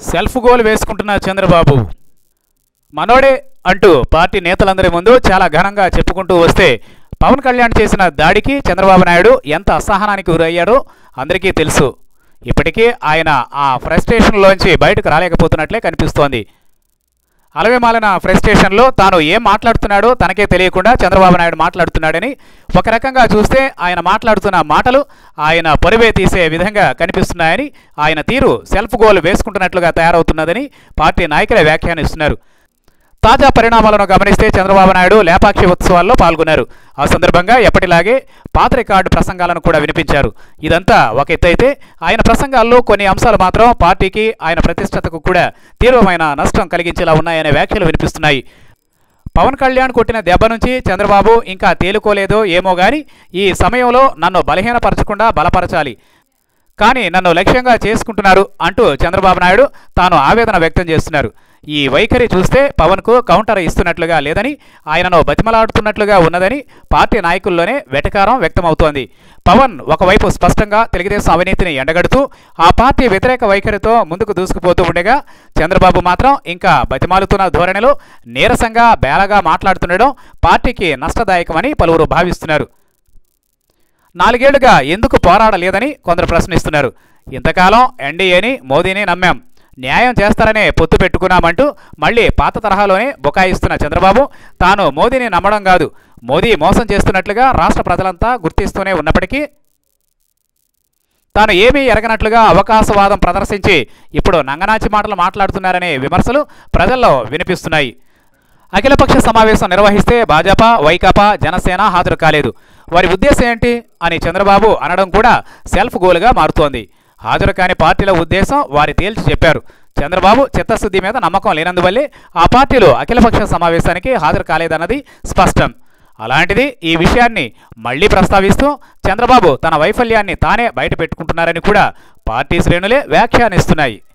self goal వేసుకుంటున్న Chandrababu మనోడే అంటూ party నేతలందరి ముందు చాలా ఘనంగా చెప్పుకుంటూ వస్తే పవన్ కళ్యాణ్ చేసిన దాడికి చంద్రబాబు నాయుడు ఎంత అసహనానికి గురయ్యాడో అందరికీ తెలుసు ఇప్పటికీ ఆయన ఆ ఫ్రస్ట్రేషన్లోంచి బయటకు రాలేకపోతున్నట్లే కనిపిస్తోంది అలవేమాలిన ఫ్రస్ట్రేషన్లో తాను ఏం మాట్లాడుతున్నాడో తనకే తెలియకుండా చంద్రబాబు నాయుడు మాట్లాడుతున్నాడని ఒక రకంగా చూస్తే ఆయన మాట్లాడుతున్న మాటలు ఆయన పొరివే తీసే విధంగా కనిపిస్తున్నాయని ఆయన తీరు సెల్ఫ్ గోల్ వేసుకుంటున్నట్లుగా తయారవుతున్నదని పార్టీ నాయకులే వ్యాఖ్యానిస్తున్నారు తాజా పరిణామాలను గమనిస్తే చంద్రబాబు నాయుడు లేపాక్షి ఉత్సవాల్లో పాల్గొన్నారు ఆ సందర్భంగా ఎప్పటిలాగే పాత రికార్డు ప్రసంగాలను కూడా వినిపించారు ఇదంతా ఒక ఎత్తు అయితే ఆయన ప్రసంగాల్లో కొన్ని అంశాలు మాత్రం పార్టీకి ఆయన ప్రతిష్టతకు కూడా తీవ్రమైన నష్టం కలిగించేలా ఉన్నాయనే వ్యాఖ్యలు వినిపిస్తున్నాయి పవన్ కళ్యాణ్ కొట్టిన దెబ్బ నుంచి చంద్రబాబు ఇంకా తేలుకోలేదో ఏమో గాని ఈ సమయంలో నన్ను బలహీనపరచకుండా బలపరచాలి కానీ నన్ను లక్ష్యంగా చేసుకుంటున్నారు అంటూ చంద్రబాబు నాయుడు తాను ఆవేదన వ్యక్తం చేస్తున్నారు ఈ వైఖరి చూస్తే పవన్కు కౌంటర్ ఇస్తున్నట్లుగా లేదని ఆయనను బతిమలాడుతున్నట్లుగా ఉన్నదని పార్టీ నాయకుల్లోనే వెటకారం వ్యక్తమవుతోంది పవన్ ఒకవైపు స్పష్టంగా తెలుగుదేశం అవినీతిని ఎండగడుతూ ఆ పార్టీ వ్యతిరేక వైఖరితో ముందుకు దూసుకుపోతూ ఉండగా చంద్రబాబు మాత్రం ఇంకా బతిమాలుతున్న ధోరణిలో నీరసంగా బేలగా మాట్లాడుతుండడం పార్టీకి నష్టదాయకమని పలువురు భావిస్తున్నారు నాలుగేళ్లుగా ఎందుకు పోరాడలేదని కొందరు ప్రశ్నిస్తున్నారు ఇంతకాలం ఎన్డీఏని మోదీని నమ్మాం న్యాయం చేస్తారనే పొత్తు పెట్టుకున్నామంటూ మళ్ళీ పాత తరహాలోనే బుకాయిస్తున్న చంద్రబాబు తాను మోదీని నమ్మడం కాదు మోదీ మోసం చేస్తున్నట్లుగా రాష్ట్ర ప్రజలంతా గుర్తిస్తూనే ఉన్నప్పటికీ తాను ఏమీ ఎరగనట్లుగా అవకాశవాదం ప్రదర్శించి ఇప్పుడు నంగనాచి మాటలు మాట్లాడుతున్నారనే విమర్శలు ప్రజల్లో వినిపిస్తున్నాయి అఖిలపక్ష సమావేశం నిర్వహిస్తే భాజపా వైకాపా జనసేన హాజరు కాలేదు వారి ఉద్దేశం ఏంటి అని చంద్రబాబు అనడం కూడా సెల్ఫ్ గోల్గా మారుతోంది హాజరు కాని పార్టీల ఉద్దేశం వారి తేల్చి చెప్పారు చంద్రబాబు చిత్తశుద్ధి మీద నమ్మకం లేనందువల్లే ఆ పార్టీలు అఖిలపక్ష సమావేశానికి హాజరు కాలేదన్నది స్పష్టం అలాంటిది ఈ విషయాన్ని మళ్లీ ప్రస్తావిస్తూ చంద్రబాబు తన వైఫల్యాన్ని తానే బయట పెట్టుకుంటున్నారని కూడా పార్టీ శ్రేణులే వ్యాఖ్యానిస్తున్నాయి